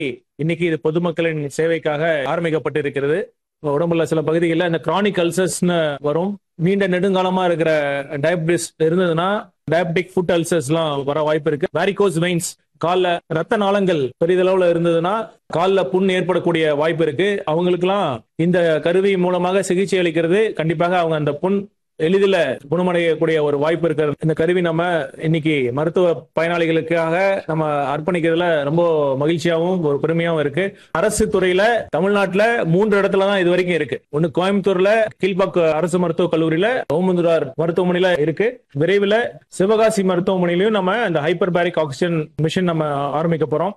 இன்னைக்கு இது பொதுமக்களின் சேவைக்காக ஆரம்பிக்கப்பட்டிருக்கிறது உடம்புல சில பகுதிகளில் இந்த கிரானிக் அல்சர்ஸ்னு வரும் நீண்ட நெடுங்காலமா இருக்கிற டயபிட்டிஸ் இருந்ததுன்னா டயபெட்டிக் ஃபுட் அல்சர்ஸ்லாம் வர வாய்ப்பு இருக்கு வேரிகோஸ் வெயின்ஸ் கால்ல ரத்த நாளங்கள் பெரிதளவுல இருந்ததுன்னா கால்ல புண் ஏற்படக்கூடிய வாய்ப்பு இருக்கு அவங்களுக்குலாம் இந்த கருவி மூலமாக சிகிச்சை அளிக்கிறது கண்டிப்பாக அவங்க அந்த புண் எளிதில் குணமடையக்கூடிய ஒரு வாய்ப்பு இருக்கிறது இந்த கருவி நம்ம இன்னைக்கு மருத்துவ பயனாளிகளுக்காக நம்ம அர்ப்பணிக்கிறதுல ரொம்ப மகிழ்ச்சியாகவும் ஒரு பெருமையாகவும் இருக்கு அரசு துறையில தமிழ்நாட்டுல மூன்று இடத்துல தான் இது வரைக்கும் இருக்கு ஒன்னு கோயம்புத்தூர்ல கீழ்பாக்கு அரசு மருத்துவக் கல்லூரியில ஓமந்துரார் மருத்துவமனையில இருக்கு விரைவில் சிவகாசி மருத்துவமனையிலும் நம்ம இந்த ஹைப்பர் பேரிக் ஆக்சிஜன் மிஷின் நம்ம ஆரம்பிக்க போறோம்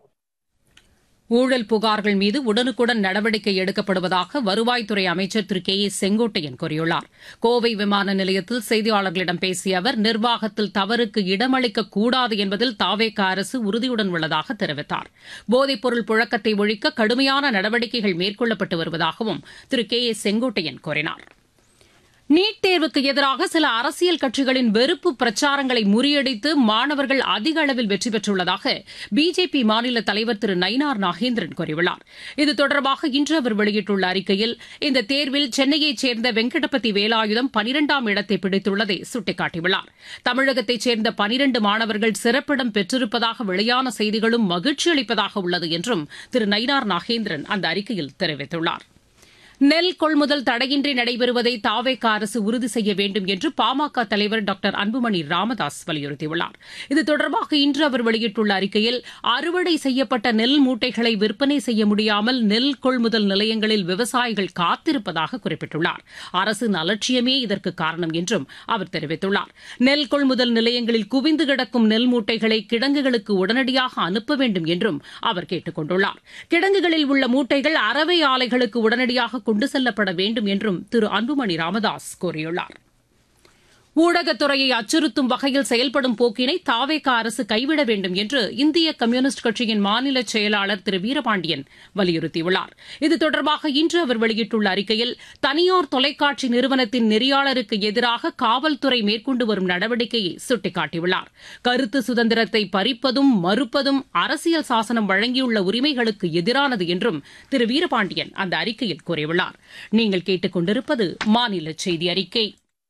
ஊழல் புகார்கள் மீது உடனுக்குடன் நடவடிக்கை எடுக்கப்படுவதாக வருவாய்த்துறை அமைச்சர் திரு கே ஏ செங்கோட்டையன் கூறியுள்ளார் கோவை விமான நிலையத்தில் செய்தியாளர்களிடம் பேசிய அவர் நிர்வாகத்தில் தவறுக்கு இடமளிக்க கூடாது என்பதில் தாவேக அரசு உறுதியுடன் உள்ளதாக தெரிவித்தார் போதைப்பொருள் புழக்கத்தை ஒழிக்க கடுமையான நடவடிக்கைகள் மேற்கொள்ளப்பட்டு வருவதாகவும் திரு கே ஏ செங்கோட்டையன் கூறினார் நீட் தேர்வுக்கு எதிராக சில அரசியல் கட்சிகளின் வெறுப்பு பிரச்சாரங்களை முறியடித்து மாணவர்கள் அதிக அளவில் வெற்றி பெற்றுள்ளதாக பிஜேபி மாநில தலைவர் திரு நயினார் நாகேந்திரன் கூறியுள்ளார் இது தொடர்பாக இன்று அவர் வெளியிட்டுள்ள அறிக்கையில் இந்த தேர்வில் சென்னையைச் சேர்ந்த வெங்கடபதி வேலாயுதம் பனிரெண்டாம் இடத்தை பிடித்துள்ளதை சுட்டிக்காட்டியுள்ளார் தமிழகத்தைச் சேர்ந்த பனிரண்டு மாணவர்கள் சிறப்பிடம் பெற்றிருப்பதாக வெளியான செய்திகளும் மகிழ்ச்சி அளிப்பதாக உள்ளது என்றும் திரு நயினார் நாகேந்திரன் அந்த அறிக்கையில் தெரிவித்துள்ளார் நெல் கொள்முதல் தடையின்றி நடைபெறுவதை தாவேக அரசு உறுதி செய்ய வேண்டும் என்று பாமக தலைவர் டாக்டர் அன்புமணி ராமதாஸ் வலியுறுத்தியுள்ளார் இது தொடர்பாக இன்று அவர் வெளியிட்டுள்ள அறிக்கையில் அறுவடை செய்யப்பட்ட நெல் மூட்டைகளை விற்பனை செய்ய முடியாமல் நெல் கொள்முதல் நிலையங்களில் விவசாயிகள் காத்திருப்பதாக குறிப்பிட்டுள்ளார் அரசின் அலட்சியமே இதற்கு காரணம் என்றும் அவர் தெரிவித்துள்ளார் நெல் கொள்முதல் நிலையங்களில் குவிந்து கிடக்கும் நெல் மூட்டைகளை கிடங்குகளுக்கு உடனடியாக அனுப்ப வேண்டும் என்றும் அவர் கேட்டுக் கொண்டுள்ளார் கிடங்குகளில் உள்ள மூட்டைகள் அறவை ஆலைகளுக்கு உடனடியாக கொண்டு செல்லப்பட வேண்டும் என்றும் திரு அன்புமணி ராமதாஸ் கூறியுள்ளார் ஊடகத்துறையை அச்சுறுத்தும் வகையில் செயல்படும் போக்கினை தாவேக அரசு கைவிட வேண்டும் என்று இந்திய கம்யூனிஸ்ட் கட்சியின் மாநில செயலாளர் திரு வீரபாண்டியன் வலியுறுத்தியுள்ளார் இது தொடர்பாக இன்று அவர் வெளியிட்டுள்ள அறிக்கையில் தனியார் தொலைக்காட்சி நிறுவனத்தின் நெறியாளருக்கு எதிராக காவல்துறை மேற்கொண்டு வரும் நடவடிக்கையை சுட்டிக்காட்டியுள்ளார் கருத்து சுதந்திரத்தை பறிப்பதும் மறுப்பதும் அரசியல் சாசனம் வழங்கியுள்ள உரிமைகளுக்கு எதிரானது என்றும் திரு வீரபாண்டியன் அந்த அறிக்கையில் கூறியுள்ளார் நீங்கள் கேட்டுக் கொண்டிருப்பது மாநில செய்தி அறிக்கை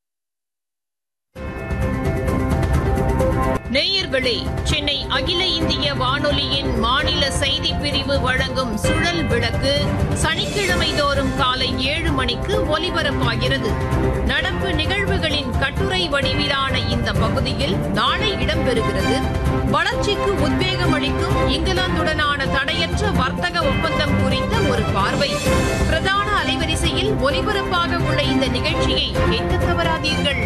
நேயர்களே சென்னை அகில இந்திய வானொலியின் மாநில செய்தி பிரிவு வழங்கும் சுழல் விளக்கு சனிக்கிழமை தோறும் காலை ஏழு மணிக்கு ஒலிபரப்பாகிறது நடப்பு நிகழ்வுகளின் கட்டுரை வடிவிலான இந்த பகுதியில் நாளை இடம்பெறுகிறது வளர்ச்சிக்கு உத்வேகம் அளிக்கும் இங்கிலாந்துடனான தடையற்ற வர்த்தக ஒப்பந்தம் குறித்த ஒரு பார்வை பிரதான அலைவரிசையில் ஒலிபரப்பாக உள்ள இந்த நிகழ்ச்சியை கேட்க தவறாதீர்கள்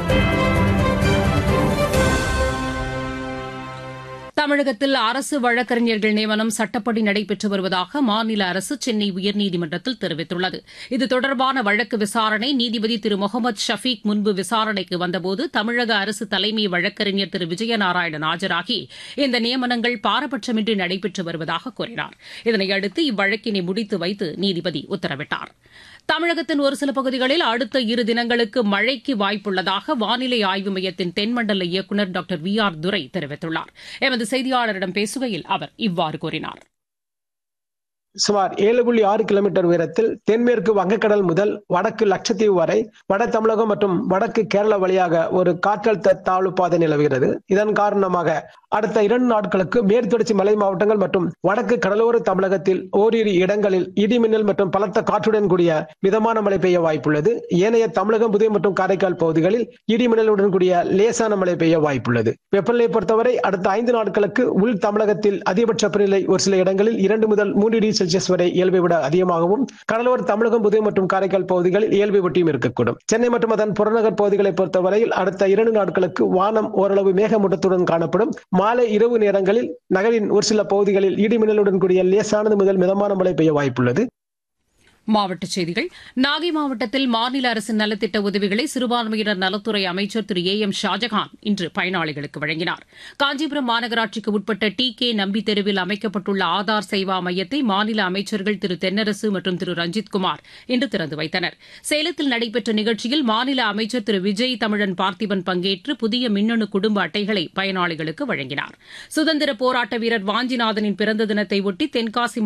தமிழகத்தில் அரசு வழக்கறிஞர்கள் நியமனம் சட்டப்படி நடைபெற்று வருவதாக மாநில அரசு சென்னை உயர்நீதிமன்றத்தில் தெரிவித்துள்ளது இது தொடர்பான வழக்கு விசாரணை நீதிபதி திரு முகமது ஷபீக் முன்பு விசாரணைக்கு வந்தபோது தமிழக அரசு தலைமை வழக்கறிஞர் திரு விஜயநாராயணன் ஆஜராகி இந்த நியமனங்கள் பாரபட்சமின்றி நடைபெற்று வருவதாக கூறினார் இதனையடுத்து இவ்வழக்கினை முடித்து வைத்து நீதிபதி உத்தரவிட்டார் தமிழகத்தின் ஒரு சில பகுதிகளில் அடுத்த இரு தினங்களுக்கு மழைக்கு வாய்ப்புள்ளதாக வானிலை ஆய்வு மையத்தின் தென்மண்டல இயக்குநர் டாக்டர் வி ஆர் துரை தெரிவித்துள்ளார் எமது செய்தியாளரிடம் பேசுகையில் அவர் இவ்வாறு கூறினார் சுமார் ஏழு புள்ளி ஆறு கிலோமீட்டர் உயரத்தில் தென்மேற்கு வங்கக்கடல் முதல் வடக்கு லட்சத்தீவு வரை வட தமிழகம் மற்றும் வடக்கு கேரளா வழியாக ஒரு காற்றழுத்த தாழ்வு பாதை நிலவுகிறது இதன் காரணமாக அடுத்த இரண்டு நாட்களுக்கு மேற்தொடர்ச்சி மலை மாவட்டங்கள் மற்றும் வடக்கு கடலோர தமிழகத்தில் ஓரிரு இடங்களில் இடிமின்னல் மற்றும் பலத்த காற்றுடன் கூடிய மிதமான மழை பெய்ய வாய்ப்புள்ளது ஏனைய தமிழகம் புதுவை மற்றும் காரைக்கால் பகுதிகளில் இடிமின்னலுடன் கூடிய லேசான மழை பெய்ய வாய்ப்புள்ளது வெப்பநிலை பொறுத்தவரை அடுத்த ஐந்து நாட்களுக்கு உள் தமிழகத்தில் அதிகபட்ச வெப்பநிலை ஒரு சில இடங்களில் இரண்டு முதல் மூன்று டிகிரி செல்சியஸ் வரை இயல்பை விட அதிகமாகவும் கடலோர தமிழகம் புதுவை மற்றும் காரைக்கால் பகுதிகளில் இயல்பை ஒட்டியும் இருக்கக்கூடும் சென்னை மற்றும் அதன் புறநகர் பகுதிகளை பொறுத்தவரையில் அடுத்த இரண்டு நாட்களுக்கு வானம் ஓரளவு மேகமூட்டத்துடன் காணப்படும் மாலை இரவு நேரங்களில் நகரின் ஒரு சில பகுதிகளில் இடிமின்னலுடன் கூடிய லேசானது முதல் மிதமான மழை பெய்ய வாய்ப்புள்ளது மாவட்டச் செய்திகள் நாகை மாவட்டத்தில் மாநில அரசின் நலத்திட்ட உதவிகளை சிறுபான்மையினர் நலத்துறை அமைச்சர் திரு ஏ எம் ஷாஜகான் இன்று பயனாளிகளுக்கு வழங்கினார் காஞ்சிபுரம் மாநகராட்சிக்கு உட்பட்ட டி கே நம்பி தெருவில் அமைக்கப்பட்டுள்ள ஆதார் சேவா மையத்தை மாநில அமைச்சர்கள் திரு தென்னரசு மற்றும் திரு ரஞ்சித்குமார் இன்று திறந்து வைத்தனர் சேலத்தில் நடைபெற்ற நிகழ்ச்சியில் மாநில அமைச்சர் திரு விஜய் தமிழன் பார்த்திபன் பங்கேற்று புதிய மின்னணு குடும்ப அட்டைகளை பயனாளிகளுக்கு வழங்கினார் சுதந்திர போராட்ட வீரர் வாஞ்சிநாதனின் பிறந்த தினத்தை ஒட்டி தென்காசி